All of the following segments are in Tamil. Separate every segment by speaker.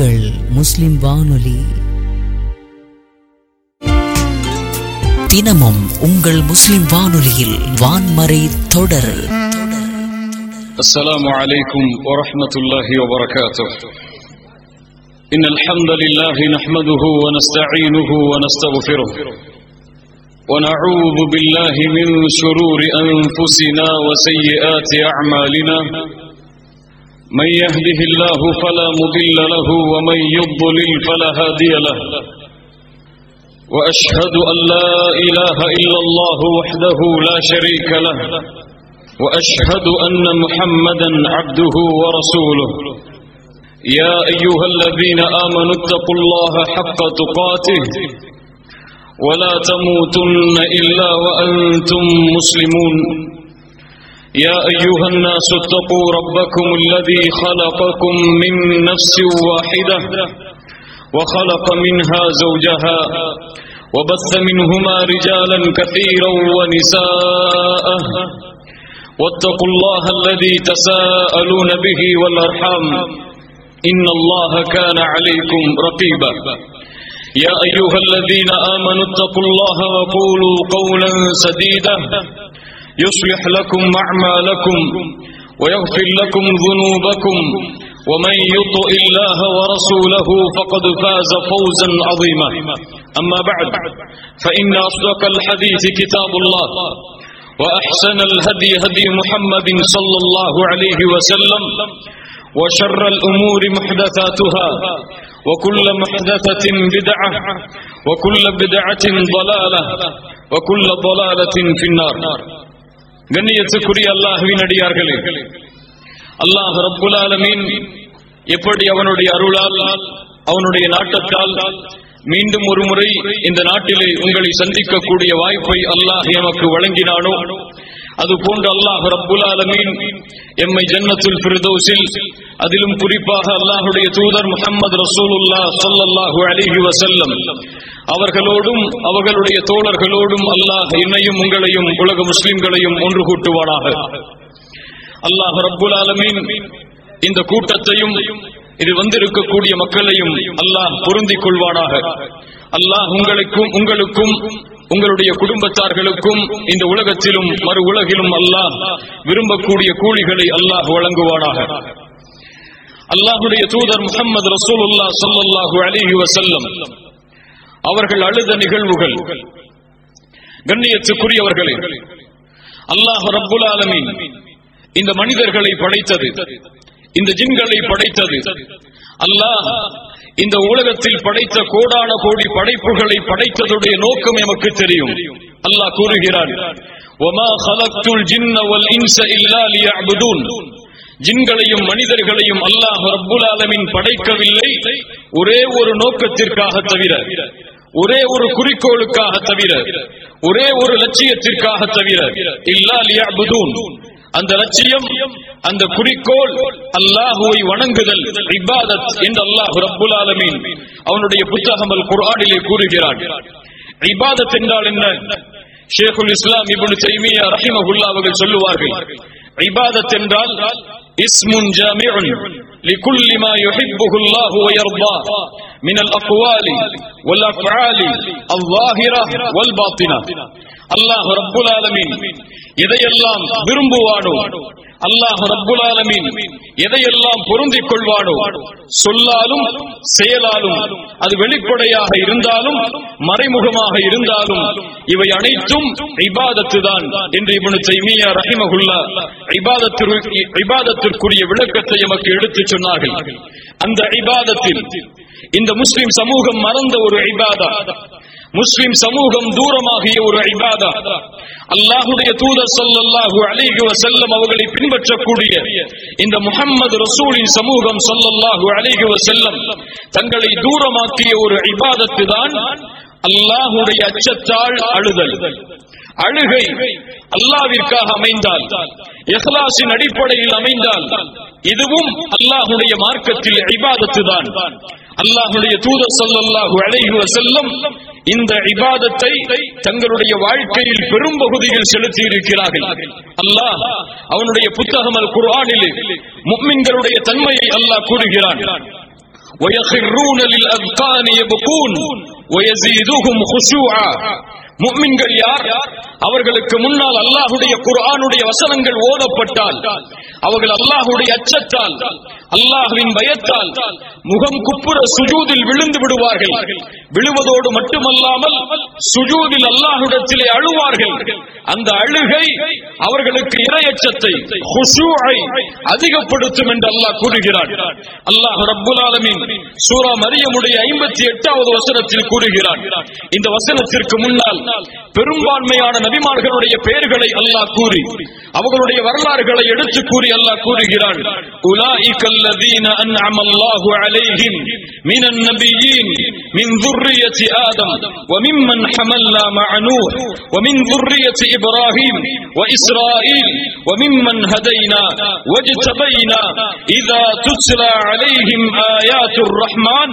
Speaker 1: உங்கள் முஸ்லிம் வானொலி தினமும் உங்கள் முஸ்லிம் வானொலியில் வான்மறை தொடர்
Speaker 2: السلام عليكم ورحمة الله وبركاته إن الحمد لله نحمده ونستعينه ونستغفره ونعوذ بالله من شرور أنفسنا وسيئات أعمالنا من يهده الله فلا مضل له ومن يضلل فلا هادي له وأشهد أن لا إله إلا الله وحده لا شريك له واشهد ان محمدا عبده ورسوله يا ايها الذين امنوا اتقوا الله حق تقاته ولا تموتن الا وانتم مسلمون يا ايها الناس اتقوا ربكم الذي خلقكم من نفس واحده وخلق منها زوجها وبث منهما رجالا كثيرا ونساء واتقوا الله الذي تساءلون به والارحام ان الله كان عليكم رقيبا يا ايها الذين امنوا اتقوا الله وقولوا قولا سديدا يصلح لكم اعمالكم ويغفر لكم ذنوبكم ومن يطع الله ورسوله فقد فاز فوزا عظيما اما بعد فان اصدق الحديث كتاب الله وأحسن الهدي هدي محمد صلى الله عليه وسلم وشر الأمور محدثاتها وكل محدثة بدعة وكل بدعة ضلالة وكل ضلالة في النار கண்ணியத்துக்குரிய அல்லாஹுவின் அடியார்களே அல்லாஹ் ரப்புல் ஆலமீன் எப்படி அவனுடைய அருளால் அவனுடைய நாட்டத்தால் மீண்டும் ஒரு முறை இந்த நாட்டிலே உங்களை சந்திக்கக்கூடிய வாய்ப்பை அல்லாஹ் எமக்கு வழங்கினானோ அது போன்று அல்லாஹ் ரப்புல் ஆலமீன் எம்மை ஜன்னத்துல் ஃபிர்தௌஸில் அதிலும் குறிப்பாக அல்லாஹுடைய தூதர் முஹம்மது ரசூலுல்லாஹ் ஸல்லல்லாஹு அலைஹி வஸல்லம் அவர்களோடும் அவர்களுடைய தோழர்களோடும் அல்லாஹ் என்னையும் உங்களையும் உலக முஸ்லிம்களையும் ஒன்று கூட்டுவானாக அல்லாஹ் ரப்புல் ஆலமீன் இந்த கூட்டத்தையும் இது வந்திருக்கக்கூடிய மக்களையும் அல்லாஹ் பொருந்திக் கொள்வானாக அல்லாஹ் உங்களுக்கும் உங்களுக்கும் உங்களுடைய குடும்பத்தார்களுக்கும் இந்த உலகத்திலும் மறு உலகிலும் அல்லாஹ் விரும்பக்கூடிய கூலிகளை அல்லாஹ் வழங்குவானாக அல்லாஹுடைய தூதர் முகமது ரசூலுல்லா சொல்லல்லாஹு அலிஹி வசல்லம் அவர்கள் அழுத நிகழ்வுகள் கண்ணியத்துக்குரியவர்களே அல்லாஹ் ரப்புல் ஆலமீன் இந்த மனிதர்களை படைத்தது இந்த ஜின்களை படைத்தது அல்லாஹ் இந்த உலகத்தில் படைத்த கோடான கோடி படைப்புகளை படைத்ததுடைய நோக்கம் எமக்கு தெரியும் அல்லாஹ் கூறுகிறான் وَمَا خَلَقْتُ الْجِنَّ وَالْإِنسَ إِلَّا لِيَعْبُدُونَ ஜின்களையும் மனிதர்களையும் அல்லாஹ் ரப்புல் ஆலமீன் படைக்கவில்லை ஒரே ஒரு நோக்கத்திற்காக தவிர ஒரே ஒரு குறிக்கோளுக்காக தவிர ஒரே ஒரு லட்சியத்திற்காக தவிர இல்லா லியஅபுதூன் அந்த லட்சியம் அந்த குறிக்கோள் அல்லாஹுவை வணங்குதல் இபாதத் என்று அல்லாஹ் ரப்புல் ஆலமீன் அவனுடைய புத்தகம் அல் குர்ஆனிலே கூறுகிறான் இபாதத் என்றால் என்ன ஷேகுல் இஸ்லாம் இப்னு தைமியா ரஹிமஹுல்லா அவர்கள் சொல்லுவார்கள் இபாதத் என்றால் இஸ்முன் ஜாமிஉன் لكل ما يحبه الله ويرضاه من الأقوال والأفعال الظاهرة والباطنة அல்லாஹ் ரப்புல் ஆலமீன் எதையெல்லாம் விரும்புவானோ அல்லாஹ் ரப்புல் ஆலமீன் எதையெல்லாம் பொருந்திக் கொள்வானோ சொல்லாலும் செயலாலும் அது வெளிப்படையாக இருந்தாலும் மறைமுகமாக இருந்தாலும் இவை அனைத்தும் இபாதத்து தான் என்று இவனு தைமியா ரஹிமகுல்லா இபாதத்திற்குரிய விளக்கத்தை எமக்கு எடுத்துச் சொன்னார்கள் அந்த இபாதத்தில் இந்த முஸ்லிம் சமூகம் மறந்த ஒரு இபாதா முஸ்லிம் சமூகம் தூரமாகிய ஒரு இபாதா அல்லாஹுடைய தூதர் சொல்லல்லாஹு அலைஹி வஸல்லம் அவர்களை பின்பற்றக்கூடிய இந்த முஹம்மது ரசூலின் சமூகம் சொல்லல்லாஹு அலைஹி வஸல்லம் தங்களை தூரமாக்கிய ஒரு இபாதத்து தான் அல்லாஹுடைய அச்சத்தால் அழுதல் அழுகை அல்லாவிற்காக அமைந்தால் இஹ்லாஸின் அடிப்படையில் அமைந்தால் இதுவும் அல்லாஹுடைய மார்க்கத்தில் இபாதத்து தான் அல்லாஹுடைய தூதர் ஸல்லல்லாஹு அலைஹி வஸல்லம் இந்த இபாதத்தை தங்களுடைய வாழ்க்கையில் பெரும் பகுதியில் செலுத்தி இருக்கிறார்கள் அல்லாஹ் அவனுடைய புத்தகம் அல் குர்ஆனிலே முஃமின்களுடைய தன்மையை அல்லாஹ் கூறுகிறான் ويخرون للأذقان يبكون ويزيدهم خشوعا முஃமின்கள் யார் அவர்களுக்கு முன்னால் அல்லாஹுடைய குர்ஆனுடைய வசனங்கள் ஓதப்பட்டால் அவர்கள் அல்லாஹுடைய அச்சத்தால் அல்லாஹ்வின் பயத்தால் முகம் குப்புற சுஜூதில் விழுந்து விடுவார்கள் விழுவதோடு மட்டுமல்லாமல் சுஜூதில் அல்லாஹ்விடத்திலே அழுவார்கள் அந்த அழுகை அவர்களுக்கு இரையச்சத்தை ஹுஷூஐ அதிகப்படுத்தும் என்று அல்லாஹ் கூறுகிறான் அல்லாஹ் ரப்புல் ஆலமீன் சூரா மரியமுடைய ஐம்பத்தி எட்டாவது வசனத்தில் கூறுகிறான் இந்த வசனத்திற்கு முன்னால் பெரும்பான்மையான நபிமார்களுடைய பெயர்களை அல்லாஹ் கூறி அவர்களுடைய வரலாறுகளை எடுத்து கூறி அல்லாஹ் கூறுகிறான் உலாயிக الذين أنعم الله عليهم من النبيين من ذرية آدم وممن حملنا مع نوح ومن ذرية إبراهيم وإسرائيل وممن هدينا واجتبينا إذا تتلى عليهم آيات الرحمن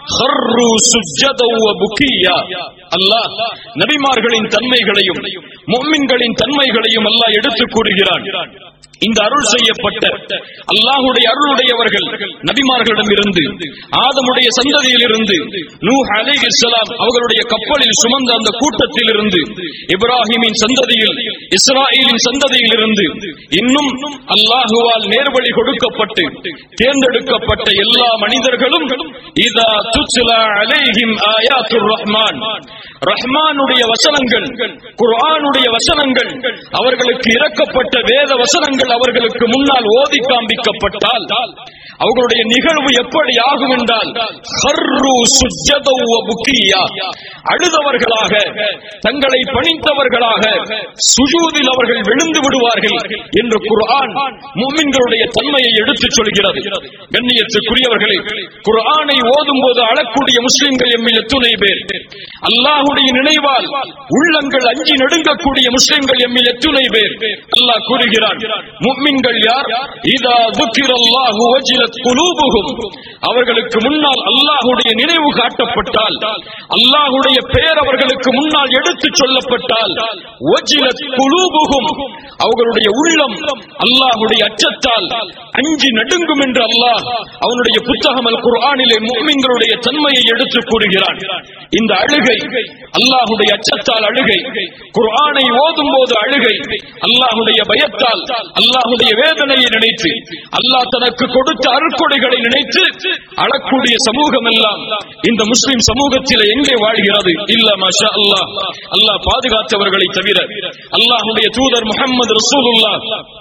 Speaker 2: خروا سجدا وبكيا அல்லாஹ் நபிமார்களின் தன்மைகளையும் முஃமின்களின் தன்மைகளையும் அல்லாஹ் எடுத்துக் கூறுகிறான் இந்த அருள் செய்யப்பட்ட அல்லாஹுடைய அருளுடையவர்கள் நபிமார்களிடம் இருந்து ஆதமுடைய சந்ததியில் இருந்து நூஹ் அலைஹிஸ்ஸலாம் அவர்களுடைய கப்பலில் சுமந்த அந்த கூட்டத்தில் இருந்து இப்ராஹிமின் சந்ததியில் இஸ்ராயலின் சந்ததியில் இருந்து இன்னும் அல்லாஹுவால் நேர்வழி கொடுக்கப்பட்டு தேர்ந்தெடுக்கப்பட்ட எல்லா மனிதர்களும் இதா துச்லா அலைஹிம் ஆயாத்துர் ரஹ்மான் ரஹ்மானுடைய வசனங்கள் குர்ஆனுடைய வசனங்கள் அவர்களுக்கு இறக்கப்பட்ட வேத வசனங்கள் அவர்களுக்கு முன்னால் ஓதி காண்பிக்கப்பட்டால் அவர்களுடைய நிகழ்வு எப்படி ஆகும் என்றால் ஹர்ரு சுஜ்ஜதௌ வ புக்கியா. அழுதவர்களாக தங்களை பணித்தவர்களாக சுஜூதில் அவர்கள் விழுந்து விடுவார்கள் என்று குர்ஆன் முஃமின்களுடைய தன்மையை எடுத்துச் சொல்கிறது கண்ணியத்துக்குரியவர்களே குர்ஆனை ஓதும் போது அழக்கூடிய முஸ்லிம்கள் எம்மில் எத்துணை பேர் அல்லாஹுடைய நினைவால் உள்ளங்கள் அஞ்சி நடுங்கக்கூடிய முஸ்லிம்கள் எம்மில் எத்துணை பேர் அல்லாஹ் கூறுகிறான் முஃமின்கள் யார் இதா துக்கிரல்லாஹு வஜிலத் குலூபுஹும் அவர்களுக்கு முன்னால் அல்லாஹுடைய நினைவு காட்டப்பட்டால் அல்லாஹுடைய பெயர் அவர்களுக்கு முன்னால் எடுத்துச் சொல்லப்பட்டால் வஜிலத் குலூபுஹும் அவர்களுடைய உள்ளம் அல்லாஹுடைய அச்சத்தால் அஞ்சி நடுங்கும் என்று அல்லாஹ் அவனுடைய புத்தகம் அல் குர்ஆனிலே முஃமின்களுடைய தன்மையை எடுத்து கூறுகிறான் இந்த அழுகை அல்லாஹுடைய அச்சத்தால் அழுகை குர்ஆனை ஓதும் போது அழுகை அல்லாஹுடைய பயத்தால் அல்லாஹுடைய வேதனையை நினைத்து அல்லாஹ் தனக்கு கொடுத்த அருட்கொடைகளை நினைத்து அழக்கூடிய சமூகம் எல்லாம் இந்த முஸ்லிம் சமூகத்தில் எங்கே வாழ்கிறது இல்ல மாஷா அல்லாஹ் அல்லாஹ் பாதுகாத்தவர்களை தவிர அல்லாஹுடைய தூதர் முகமது ரசூலுல்லாஹ்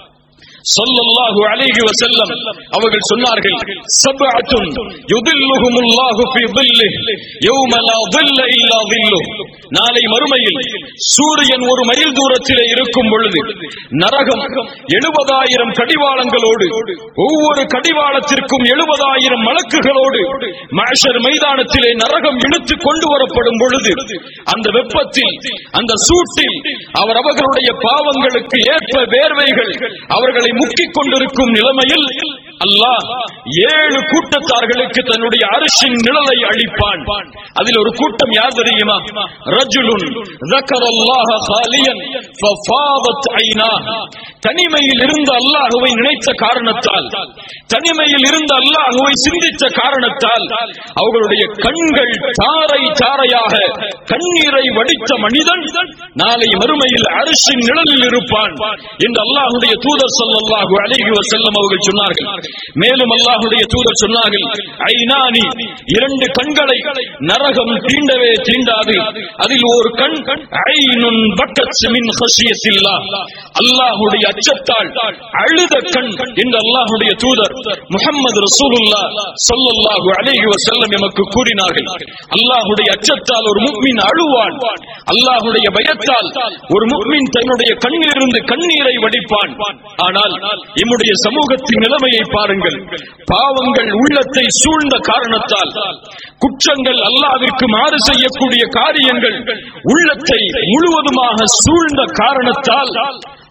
Speaker 2: ஸல்லல்லாஹு அலைஹி வஸல்லம் அவர்கள் சொன்னார்கள் சப்அத்துன் யுதில்லுஹுமுல்லாஹு ஃபீ ظில்லிஹி யௌம லா ظில்ல இல்லா ظில்லுஹு நாளை மறுமையில் சூரியன் ஒரு மைல் தூரத்திலே இருக்கும் பொழுது நரகம் எழுபதாயிரம் கடிவாளங்களோடு ஒவ்வொரு கடிவாளத்திற்கும் எழுபதாயிரம் மலக்குகளோடு மஹ்ஷர் மைதானத்திலே நரகம் இழுத்து கொண்டு வரப்படும் பொழுது அந்த வெப்பத்தில் அந்த சூட்டில் அவர் அவர்களுடைய பாவங்களுக்கு ஏற்ப வேர்வைகள் அவர்களை முக்கிக் கொண்டிருக்கும் நிலைமையில் அல்லாஹ் ஏழு கூட்டத்தார்களுக்கு தன்னுடைய அரிசின் நிழலை அளிப்பான் அதில் ஒரு கூட்டம் யார் தெரியுமா ரஜுலுன் ذكرالله خاليا ففاضت عيناه தனிமையில் இருந்த அல்லாஹுவை நினைத்த காரணத்தால் தனிமையில் இருந்த அல்லாஹுவை சிந்தித்த காரணத்தால் அவர்களுடைய கண்கள் தாரை தாரையாக கண்ணீரை வடித்த மனிதன் நாளை மறுமையில் அரிசின் நிழலில் இருப்பான் என்று அல்லாஹுடைய தூதர் ஸல்லல்லாஹு அலைஹி வஸல்லம் அவர்கள் சொன்னார்கள் மேலும் அல்லாஹுடைய தூதர் சொன்னார்கள் ஐநானி இரண்டு கண்களை நரகம் தீண்டவே தீண்டாது அதில் ஒரு கண் ஐனுன் பக்கத் மின் ஹஷியத்தில்லாஹ் அல்லாஹுடைய அச்சத்தால் அழுத கண் என்று அல்லாஹுடைய தூதர் முஹம்மது ரசூலுல்லாஹ் ஸல்லல்லாஹு அலைஹி வஸல்லம் எமக்கு கூறினார்கள் அல்லாஹுடைய அச்சத்தால் ஒரு முஃமின் அழுவான் அல்லாஹுடைய பயத்தால் ஒரு முஃமின் தன்னுடைய கண்ணிலிருந்து கண்ணீரை வடிப்பான் ஆனால் எம்முடைய சமூகத்தின் நிலைமையை பாருங்கள் பாவங்கள் உள்ளத்தை சூழ்ந்த காரணத்தால் குற்றங்கள் அல்லாவிற்கு மாறு செய்யக்கூடிய காரியங்கள் உள்ளத்தை முழுவதுமாக சூழ்ந்த காரணத்தால்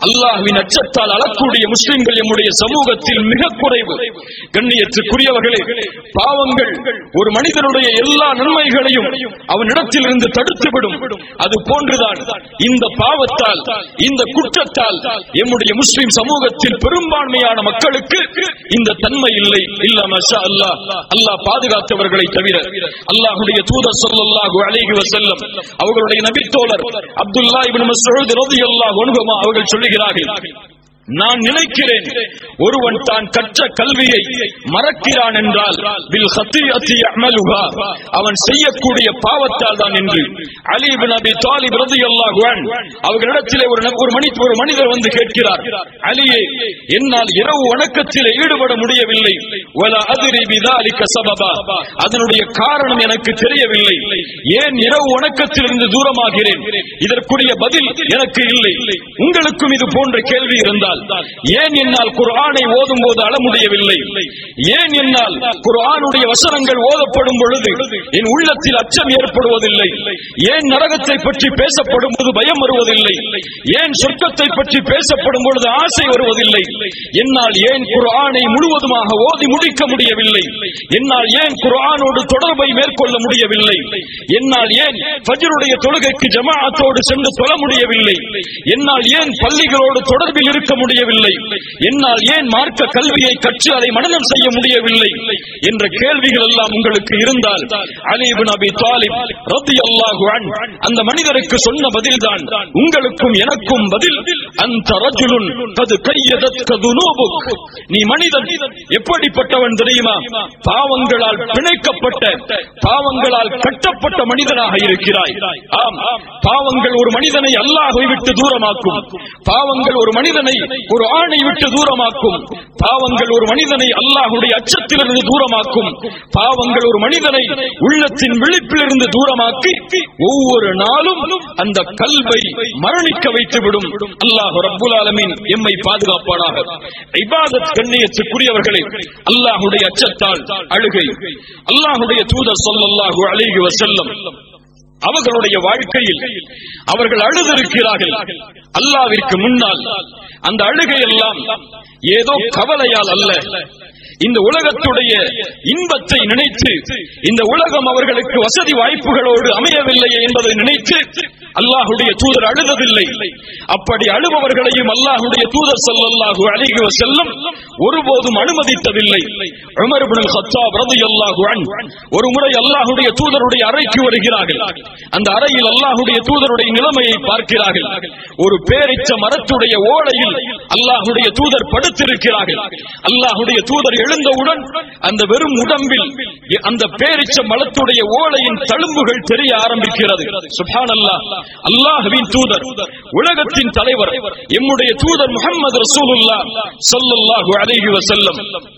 Speaker 2: அல்லாஹ்வின் அச்சத்தால் அழக்கூடிய முஸ்லிம்கள் எம்முடைய சமூகத்தில் மிக குறைவு கண்ணியத்துக்குரியவர்களே பாவங்கள் ஒரு மனிதனுடைய எல்லா நன்மைகளையும் அவனிடத்தில் இருந்து தடுத்துவிடும் அது போன்றுதான் இந்த பாவத்தால் இந்த குற்றத்தால் எம்முடைய முஸ்லிம் சமூகத்தில் பெரும்பான்மையான மக்களுக்கு இந்த தன்மை இல்லை இல்ல மஷா அல்லாஹ் அல்லாஹ் பாதுகாத்தவர்களை தவிர அல்லாஹ்வுடைய தூதர் ஸல்லல்லாஹு அலைஹி வஸல்லம் அவர்களுடைய நபித்தோழர் அப்துல்லா இப்னு மஸ்ஊத் ரலியல்லாஹு அன்ஹு அவர்கள் சொல்லுகிறார்கள் நான் நினைக்கிறேன் ஒருவன் தான் கற்ற கல்வியை மறக்கிறான் என்றால் பில் ஹத்தியத்தி அமலுகா அவன் செய்யக்கூடிய பாவத்தால் தான் என்று அலி பின் அபி தாலிப் ரலியல்லாஹு அன்ஹு அவர்களிடத்திலே ஒரு ந- ஒரு மனி ஒரு மனிதர் வந்து கேட்கிறார் அலியே என்னால் இரவு வணக்கத்திலே ஈடுபட முடியவில்லை வல அதிரி பிதாலிக சபபா அதனுடைய காரணம் எனக்கு தெரியவில்லை ஏன் இரவு வணக்கத்திலிருந்து தூரமாகிறேன் இதற்குரிய பதில் எனக்கு இல்லை உங்களுக்கும் இது போன்ற கேள்வி இருந்தால் ஏன் என்னால் குர்ஆனை ஓதும் போது அழ முடியவில்லை ஏன் என்னால் குர்ஆனுடைய வசனங்கள் ஓதப்படும் பொழுது என் உள்ளத்தில் அச்சம் ஏற்படுவதில்லை ஏன் நரகத்தை பற்றி பேசப்படும் போது பயம் வருவதில்லை ஏன் சொர்க்கத்தை பற்றி பேசப்படும் பொழுது ஆசை வருவதில்லை என்னால் ஏன் குர்ஆனை முழுவதுமாக ஓதி முடிக்க முடியவில்லை என்னால் ஏன் குர்ஆனோடு தொடர்பை மேற்கொள்ள முடியவில்லை என்னால் ஏன் ஃபஜ்ருடைய தொழுகைக்கு ஜமாஅத்தோடு சென்று தொழ முடியவில்லை என்னால் ஏன் பள்ளிகளோடு தொடர்பில் இருக்க முடியவில்லை என்னால் ஏன் மார்க்க கல்வியை கற்று அதை மனனம் செய்ய முடியவில்லை என்ற கேள்விகள் எல்லாம் உங்களுக்கு இருந்தால் அலி இப்னு அபி தாலிப் ரலியல்லாஹு அன்ஹு அந்த மனிதருக்கு சொன்ன பதில்தான் உங்களுக்கும் எனக்கும் பதில் அந்த ரஜுலுன் கது கையதத்க துனூபுக் நீ மனிதன் எப்படிப்பட்டவன் தெரியுமா பாவங்களால் பிணைக்கப்பட்ட பாவங்களால் கட்டப்பட்ட மனிதனாக இருக்கிறாய் ஆம் பாவங்கள் ஒரு மனிதனை அல்லாஹை விட்டு தூரமாக்கும் பாவங்கள் ஒரு மனிதனை ஒரு ஆணை விட்டு தூரமாக்கும் பாவங்கள் ஒரு மனிதனை அல்லாஹுடைய அச்சத்திலிருந்து தூரமாக்கும் பாவங்கள் ஒரு மனிதனை உள்ளத்தின் விழிப்பிலிருந்து தூரமாக்கி ஒவ்வொரு நாளும் அந்த கல்வை மரணிக்க வைத்துவிடும் அல்லாஹ் ரப்புல் ஆலமீன் எம்மை பாதுகாப்பானாக இபாதத் கண்ணியத்துக்குரியவர்களே அல்லாஹுடைய அச்சத்தால் அழுகை அல்லாஹுடைய தூதர் ஸல்லல்லாஹு அலைஹி வஸல்லம் அவர்களுடைய வாழ்க்கையில் அவர்கள் அழுதிருக்கிறார்கள் அல்லாவிற்கு முன்னால் அந்த அழுகை எல்லாம் ஏதோ கவலையால் அல்ல இந்த உலகத்துடைய இன்பத்தை நினைத்து இந்த உலகம் அவர்களுக்கு வசதி வாய்ப்புகளோடு அமையவில்லை என்பதை நினைத்து அல்லாஹுடைய தூதர் அழுததில்லை அப்படி அழுபவர்களையும் அல்லாஹுடைய தூதர் ஸல்லல்லாஹு அலைஹி வஸல்லம் ஒருபோதும் அனுமதித்ததில்லை உமர் இப்னு கத்தாப் ரலியல்லாஹு அன்ஹு ஒரு முறை அல்லாஹுடைய தூதருடைய அறைக்கு வருகிறார்கள் அந்த அறையில் அல்லாஹுடைய தூதருடைய நிலைமையை பார்க்கிறார்கள் ஒரு பேரிச்ச மரத்துடைய ஓலையில் அல்லாஹுடைய தூதர் படுத்திருக்கிறார்கள் அல்லாஹுடைய தூதர் எழுந்தவுடன் அந்த வெறும் உடம்பில் அந்த பேரிச்ச மலத்துடைய ஓலையின் தழும்புகள் தெரிய ஆரம்பிக்கிறது சுப்ஹானல்லாஹ் அல்லாஹ்வின் தூதர் உலகத்தின் தலைவர் எம்முடைய தூதர் முஹம்மது ரசூலுல்லாஹ் ஸல்லல்லாஹு அலைஹி வஸல்லம்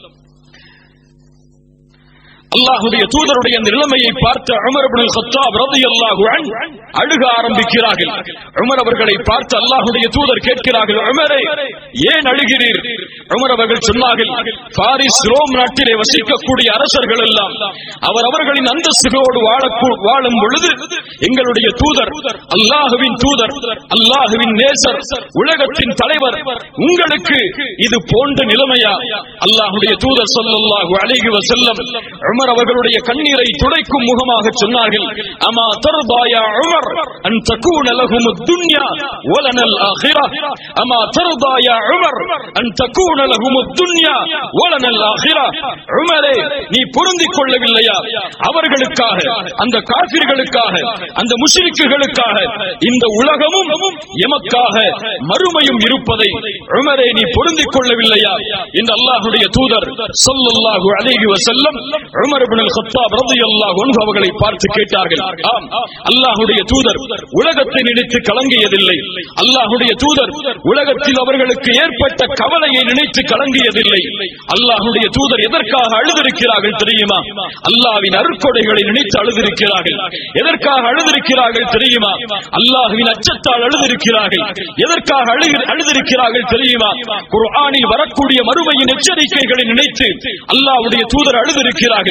Speaker 2: அல்லாஹுடைய தூதருடைய அந்த நிலைமையை பார்த்த உமர் இப்னு கத்தாப் ரலியல்லாஹு அன்ஹு அழுக ஆரம்பிக்கிறார்கள் உமர் அவர்களை பார்த்து அல்லாஹுடைய தூதர் கேட்கிறார்கள் உமரே ஏன் அழுகிறீர் உமர் அவர்கள் சொன்னார்கள் பாரிஸ் ரோம் நாட்டிலே வசிக்கக்கூடிய அரசர்கள் எல்லாம் அவர் அவர்களின் அந்தஸ்துகளோடு வாழக்கூ- வாழும் பொழுது எங்களுடைய தூதர் அல்லாஹுவின் தூதர் அல்லாஹுவின் நேசர் உலகத்தின் தலைவர் உங்களுக்கு இது போன்ற நிலைமையா அல்லாஹுடைய தூதர் ஸல்லல்லாஹு அலைஹி வஸல்லம் உமர் அவர்களுடைய கண்ணீரை துடைக்கும் முகமாக சொன்னார்கள் அமா தர்தாயா உமர் அன் தகூன லஹும் துன்யா வலனல் ஆখিরা அமா தர்தாயா உமர் அன் தகூன லஹும் துன்யா வலனல் ஆখিরা உமரே நீ பொருந்திக் கொள்ளவில்லையா அவர்களுக்காக அந்த காபிர்களுக்காக அந்த முஷ்ரிக்குகளுக்காக இந்த உலகமும் எமக்காக மறுமையும் இருப்பதை உமரே நீ பொருந்திக் கொள்ளவில்லையா என்று அல்லாஹ்வுடைய தூதர் ஸல்லல்லாஹு அலைஹி வஸல்லம் உமர் இப்னு அல்-கத்தாப் ரலியல்லாஹு அன்ஹு அவர்களை பார்த்து கேட்டார்கள் ஆம் அல்லாஹ்வுடைய தூதர் உலகத்தை நினைத்து கலங்கியதில்லை அல்லாஹ்வுடைய தூதர் உலகத்தில் அவர்களுக்கு ஏற்பட்ட கவலையை நினைத்து கலங்கியதில்லை அல்லாஹ்வுடைய தூதர் எதற்காக அழுதிருக்கிறார்கள் தெரியுமா அல்லாஹ்வின் அருட்கொடைகளை நினைத்து அழுதிருக்கிறார்கள் எதற்காக அழுதிருக்கிறார்கள் தெரியுமா அல்லாஹ்வின் அச்சத்தால் அழுதிருக்கிறார்கள் எதற்காக அழுகு- அழுதிருக்கிறார்கள் தெரியுமா குர்ஆனில் வரக்கூடிய மறுமையின் எச்சரிக்கைகளை நினைத்து அல்லாஹ்வுடைய தூதர் அழுதிருக்கிறார்கள்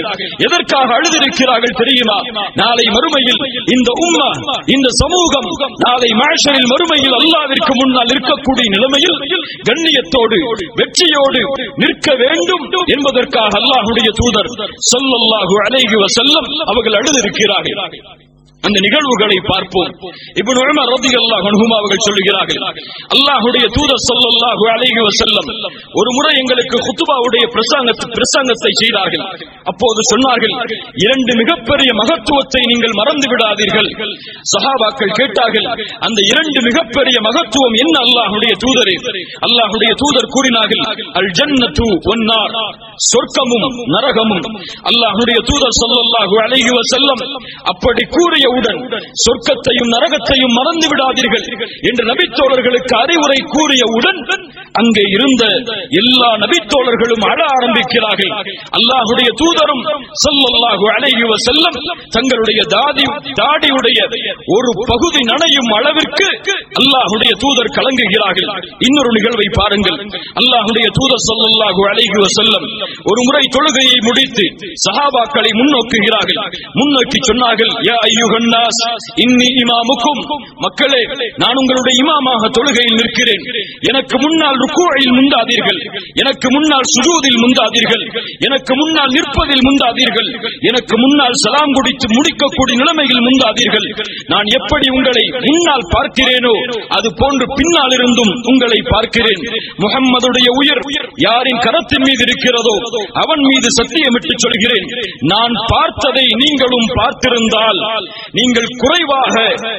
Speaker 2: எதற்காக அழுதிருக்கிறார்கள் தெரியுமா நாளை மறுமையில் இந்த உம்மா இந்த சமூகம் நாளை மாஷரில் மறுமையில் அல்லாவிற்கு முன்னால் இருக்கக்கூடிய நிலைமையில் கண்ணியத்தோடு வெற்றியோடு நிற்க வேண்டும் என்பதற்காக அல்லாஹுடைய தூதர் ஸல்லல்லாஹு அலைஹி வஸல்லம் அவர்கள் அழுதிருக்கிறார்கள் அந்த நிகழ்வுகளை பார்ப்போம் இப்னு உமர் ரலியல்லாஹு அன்ஹுமா அவர்கள் சொல்லுகிறார்கள் அல்லாஹ்வுடைய தூதர் ஸல்லல்லாஹு அலைஹி வஸல்லம் ஒரு முறை எங்களுக்கு குத்துபாவுடைய பிரசங்கத்தை பிரசங்கத்தை செய்தார்கள் அப்போது சொன்னார்கள் இரண்டு மிகப்பெரிய மகத்துவத்தை நீங்கள் மறந்து விடாதீர்கள் சஹாபாக்கள் கேட்டார்கள் அந்த இரண்டு மிகப்பெரிய மகத்துவம் என்ன அல்லாஹ்வுடைய தூதரே அல்லாஹ்வுடைய தூதர் கூறினார்கள் அல் ஜன்னத்து வன்னார் சொர்க்கமும் நரகமும் அல்லாஹ்வுடைய தூதர் ஸல்லல்லாஹு அலைஹி வஸல்லம் அப்படி கூறியவுடன் சொர்க்கத்தையும் நரகத்தையும் மறந்து விடாதீர்கள் என்று நபித்தோழர்களுக்கு அறிவுரை கூறியவுடன் அங்கே இருந்த எல்லா நபித்தோழர்களும் அழ ஆரம்பிக்கிறார்கள் அல்லாஹ்வுடைய தூதரும் ஸல்லல்லாஹு அலைஹி வஸல்லம் தங்களுடைய தாடி தாடியுடைய ஒரு பகுதி நனையும் அளவிற்கு அல்லாஹ்வுடைய தூதர் கலங்குகிறார்கள் இன்னொரு நிகழ்வை பாருங்கள் அல்லாஹ்வுடைய தூதர் ஸல்லல்லாஹு அலைஹி வஸல்லம் ஒரு முறை தொழுகையை முடித்து சஹாபாக்களை முன்னோக்குகிறார்கள் முன்னோக்கி சொன்னார்கள் யா அய்யுஹன் நாஸ் இன்னி இமாமுக்கும் மக்களே நான் உங்களுடைய இமாமாக தொழுகையில் நிற்கிறேன் எனக்கு முன்னால் ருக்குவில் முந்தாதீர்கள் எனக்கு முன்னால் சுஜூதில் முந்தாதீர்கள் எனக்கு முன்னால் நிற்பதில் முந்தாதீர்கள் எனக்கு முன்னால் சலாம் குடித்து முடிக்கக்கூடிய நிலைமையில் முந்தாதீர்கள் நான் எப்படி உங்களை முன்னால் பார்க்கிறேனோ அது போன்று பின்னால் இருந்தும் உங்களை பார்க்கிறேன் முகம்மதுடைய உயிர் யாரின் கரத்தின் மீது இருக்கிறதோ அவன் மீது சத்தியமிட்டு சொல்கிறேன் நான் பார்த்ததை நீங்களும் பார்த்திருந்தால் நீங்கள் குறைவாக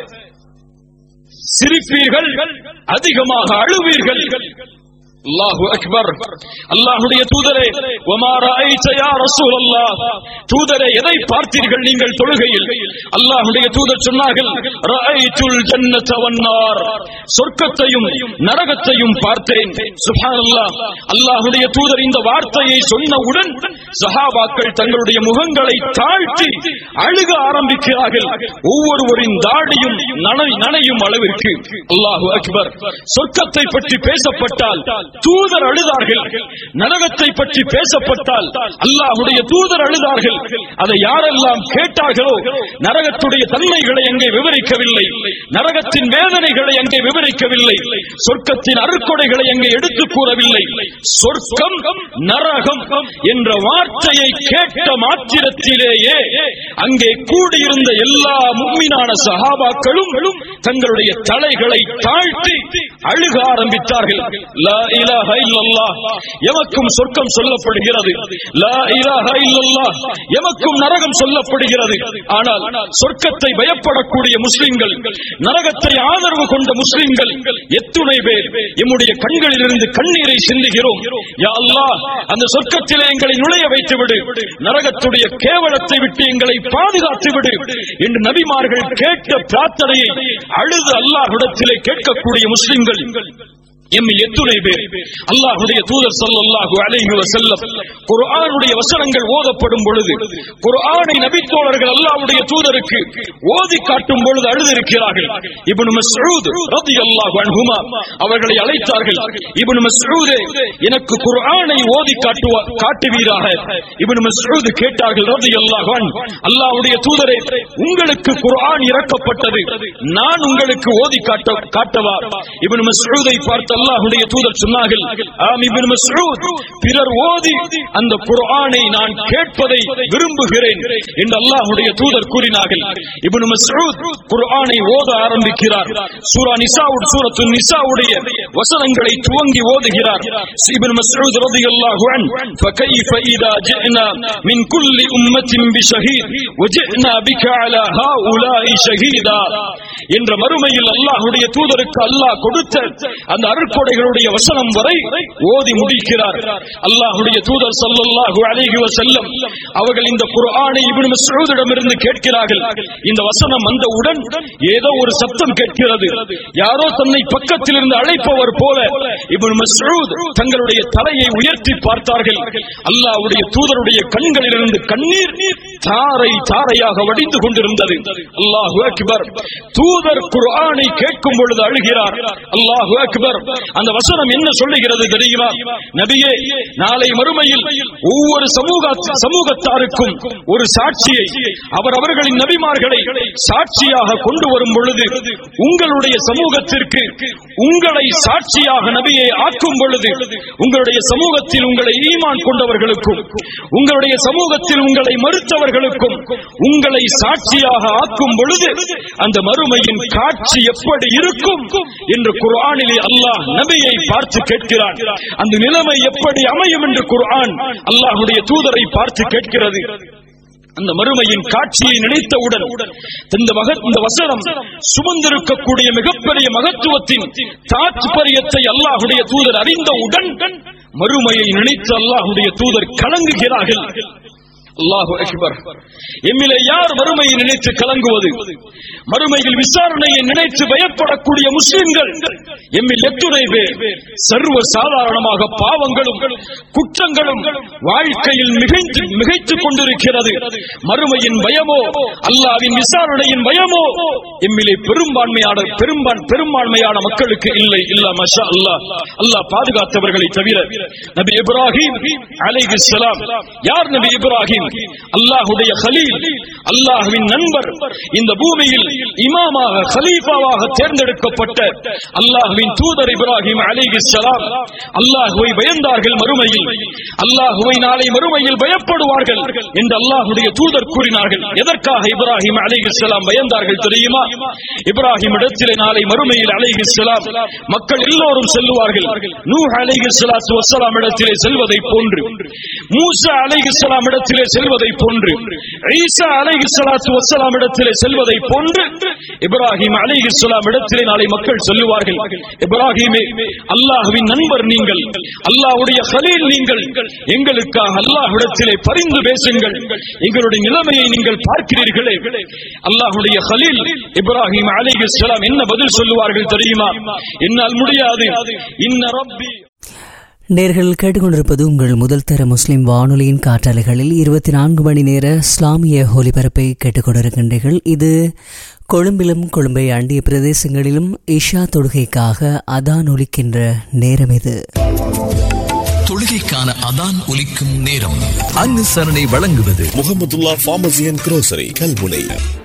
Speaker 2: சிரிப்பீர்கள் அதிகமாக அழுவீர்கள் அல்லாஹு அக்பர் அல்லாஹுடைய தூதரே வமா ரஅய்த யா ரசூலல்லாஹ் தூதரே எதை பார்த்தீர்கள் நீங்கள் தொழுகையில் அல்லாஹுடைய தூதர் சொன்னார்கள் ரஅய்துல் ஜன்னத வன்னார் சொர்க்கத்தையும் நரகத்தையும் பார்த்தேன் சுப்ஹானல்லாஹ் அல்லாஹுடைய தூதர் இந்த வார்த்தையை சொன்னவுடன் சஹாபாக்கள் தங்களுடைய முகங்களை தாழ்த்தி அழுக ஆரம்பிக்கிறார்கள் ஒவ்வொருவரின் தாடியும் நனை- நனையும் அளவிற்கு அல்லாஹு அக்பர் சொர்க்கத்தை பற்றி பேசப்பட்டால் தூதர் அழுதார்கள் நரகத்தை பற்றி பேசப்பட்டால் அல்லாஹுடைய தூதர் அழுதார்கள் அதை யாரெல்லாம் கேட்டார்களோ நரகத்துடைய தன்மைகளை அங்கே விவரிக்கவில்லை நரகத்தின் வேதனைகளை அங்கே விவரிக்கவில்லை சொர்க்கத்தின் அருக்கொடைகளை அங்கே எடுத்துக் கூறவில்லை சொர்க்கம் நரகம் என்ற வார்த்தையை கேட்ட மாத்திரத்திலேயே அங்கே கூடியிருந்த எல்லா மும்மினான சஹாபாக்களும் தங்களுடைய தலைகளை தாழ்த்தி அழுக ஆரம்பித்தார்கள் லா இலாஹ இல்லல்லாஹ் எமக்கும் சொர்க்கம் சொல்லப்படுகிறது லா இலாஹ இல்லல்லாஹ் எமக்கும் நரகம் சொல்லப்படுகிறது ஆனால் சொர்க்கத்தை பயப்படக்கூடிய முஸ்லிம்கள் நரகத்தை ஆதரவு கொண்ட முஸ்லிம்கள் எத்துணை பேர் எம்முடைய கண்களிலிருந்து கண்ணீரை சிந்துகிறோம் யா அல்லாஹ் அந்த சொர்க்கத்திலே எங்களை நுழைய வைத்து விடு நரகத்துடைய கேவலத்தை விட்டு எங்களை பாதுகாத்து விடு என்று நபிமார்கள் கேட்ட பிரார்த்தனையை அழுது அல்லாஹ்விடத்திலே கேட்கக்கூடிய முஸ்லிம்கள் எம்மை எத்துணை பேர் அல்லாஹ்வுடைய தூதர் ஸல்லல்லாஹு அலைஹி வஸல்லம் குர்ஆனுடைய வசனங்கள் ஓதப்படும் பொழுது குர்ஆனை நபித்தோழர்கள் அல்லாஹ்வுடைய தூதருக்கு ஓதி காட்டும் பொழுது அழுதிருக்கிறார்கள் இப்னு மஸ்ஊத் ரலியல்லாஹு அன்ஹுமா அவர்களை அழைத்தார்கள் இப்னு மஸ்ஊதே எனக்கு குர்ஆனை ஓதி காட்டுவா காட்டுவீராக இப்னு மஸ்ஊத் கேட்டார்கள் ரலியல்லாஹு அன் அல்லாஹ்வுடைய தூதரே உங்களுக்கு குர்ஆன் இறக்கப்பட்டது நான் உங்களுக்கு ஓதி காட்ட காட்டவா இப்னு மஸ்ஊதை பார்த்து அல்லாஹ்வுடைய தூதர் சொன்னார்கள் ஆம் இப்னு மஸ்ஊத் பிறர் ஓதி அந்த குர்ஆனை நான் கேட்பதை விரும்புகிறேன் என்று அல்லாஹ்வுடைய தூதர் கூறினார்கள் இப்னு மஸ்ஊத் குர்ஆனை ஓத ஆரம்பிக்கிறார் சூரா நிசாவுட் சூரத்து நிசாவுடைய வசனங்களை துவங்கி ஓதுகிறார் இப்னு மஸ்ஊத் ரலியல்லாஹு அன் فكيف إذا جئنا من كل أمة بشهيد وجئنا بك على هؤلاء شهيدا என்ற மறுமையில் அல்லாஹ்வுடைய தூதருக்கு அல்லாஹ் கொடுத்த அந்த அருட்கொடைகளுடைய வசனம் வரை ஓதி முடிக்கிறார் அல்லாஹ்வுடைய தூதர் ஸல்லல்லாஹு அலைஹி வஸல்லம் அவர்கள் இந்த குர்ஆனை இப்னு மஸ்ஊதிடமிருந்து கேட்கிறார்கள் இந்த வசனம் வந்தவுடன் ஏதோ ஒரு சத்தம் கேட்கிறது யாரோ தன்னை பக்கத்தில் இருந்து அழைப்பவர் போல இப்னு மஸ்ஊத் தங்களுடைய தலையை உயர்த்தி பார்த்தார்கள் அல்லாஹ்வுடைய தூதருடைய கண்களிலிருந்து கண்ணீர் தாரை தாரையாக வடிந்து கொண்டிருந்தது அல்லாஹு அக்பர் தூதர் குர்ஆனை கேட்கும் பொழுது அழுகிறார் அல்லாஹு அக்பர் அந்த வசனம் என்ன சொல்லுகிறது தெரியுமா நபியே நாளை மறுமையில் ஒவ்வொரு சமூக சமூகத்தாருக்கும் ஒரு சாட்சியை அவர் அவர்களின் நபிமார்களை சாட்சியாக கொண்டு வரும் பொழுது உங்களுடைய சமூகத்திற்கு உங்களை சாட்சியாக நபியை ஆக்கும் பொழுது உங்களுடைய சமூகத்தில் உங்களை ஈமான் கொண்டவர்களுக்கும் உங்களுடைய சமூகத்தில் உங்களை மறுத்தவர்களுக்கும் உங்களை சாட்சியாக ஆக்கும் பொழுது அந்த மறுமையின் காட்சி எப்படி இருக்கும் என்று குர்ஆனிலே அல்லாஹ் நபியை பார்த்து கேட்கிறான் அந்த நிலைமை எப்படி அமையும் என்று குர்ஆன் அல்லாஹ்வுடைய தூதரை பார்த்து கேட்கிறது அந்த மறுமையின் காட்சியை நினைத்தவுடன் இந்த மக இந்த வசனம் சுமந்திருக்கக்கூடிய மிகப்பெரிய மகத்துவத்தின் தாத்பரியத்தை அல்லாஹுடைய தூதர் அறிந்தவுடன் மறுமையை நினைத்து அல்லாஹுடைய தூதர் கலங்குகிறார்கள் அல்லாஹு அக்பர் எம்மிலே யார் மறுமையை நினைத்து கலங்குவது மறுமையில் விசாரணையை நினைத்து பயப்படக்கூடிய முஸ்லிம்கள் எம்மில் எத்துணை பேர் சர்வ சாதாரணமாக பாவங்களும் குற்றங்களும் வாழ்க்கையில் மிகைத்து மிகைத்துக் கொண்டிருக்கிறது மறுமையின் பயமோ அல்லாவின் விசாரணையின் பயமோ எம்மிலே பெரும்பான்மையான பெரும்பான் பெரும்பான்மையான மக்களுக்கு இல்லை இல்ல மஷா அல்லாஹ் அல்லாஹ் பாதுகாத்தவர்களை தவிர நபி இப்ராஹிம் அலைஹிஸ்ஸலாம் யார் நபி இப்ராஹிம் அல்லாஹுடைய கலீல் அல்லாஹ்வின் நண்பர் இந்த பூமியில் இமாமாக கலீஃபாவாக தேர்ந்தெடுக்கப்பட்ட அல்லாஹ்வின் தூதர் இப்ராஹிம் அலைஹிஸ்ஸலாம் அல்லாஹ்வை பயந்தார்கள் மறுமையில் அல்லாஹ்வை நாளை மறுமையில் பயப்படுவார்கள் என்று அல்லாஹ்வுடைய தூதர் கூறினார்கள் எதற்காக இப்ராஹிம் அலைஹிஸ்ஸலாம் பயந்தார்கள் தெரியுமா இப்ராஹிம் இடத்திலே நாளை மறுமையில் அலைஹிஸ்ஸலாம் மக்கள் எல்லோரும் செல்லுவார்கள் நூஹ் அலைஹிஸ்ஸலாத்து வஸ்ஸலாம் இடத்திலே செல்வதை போன்று மூசா அலைஹிஸ்ஸலாம் இடத்திலே செல்வதை போன்று ஈசா அலைஹிஸ்ஸலாத்து வஸ்ஸலாம் இடத்திலே செல்வதை போன்று இப்ராஹிம் அலைஹிஸ்ஸலாம் இடத்திலே நாளை மக்கள் சொல்லுவார்கள் இப்ராஹிமே அல்லாஹ்வின் நண்பர் நீங்கள் அல்லாஹ்வுடைய கலீல் நீங்கள் எங்களுக்காக அல்லாஹ்விடத்திலே பரிந்து பேசுங்கள் எங்களுடைய நிலைமையை நீங்கள் பார்க்கிறீர்களே அல்லாஹ்வுடைய கலீல் இப்ராஹிம் அலைஹிஸ்ஸலாம் என்ன பதில் சொல்லுவார்கள் தெரியுமா என்னால் முடியாது இன்ன ரப்பி
Speaker 1: நேர்கள் கேட்டுக்கொண்டிருப்பது உங்கள் முதல் தர முஸ்லிம் வானொலியின் காற்றாலைகளில் இருபத்தி நான்கு மணி நேர இஸ்லாமிய ஒலிபரப்பை கேட்டுக்கொண்டிருக்கின்றீர்கள் இது கொழும்பிலும் கொழும்பை அண்டிய பிரதேசங்களிலும் இஷா தொழுகைக்காக அதான் ஒலிக்கின்ற நேரம் இது
Speaker 3: தொழுகைக்கான அதான் ஒலிக்கும் நேரம் அனுசரணை வழங்குவது
Speaker 4: Mohamedulla pharmacy and grocery Kalmunai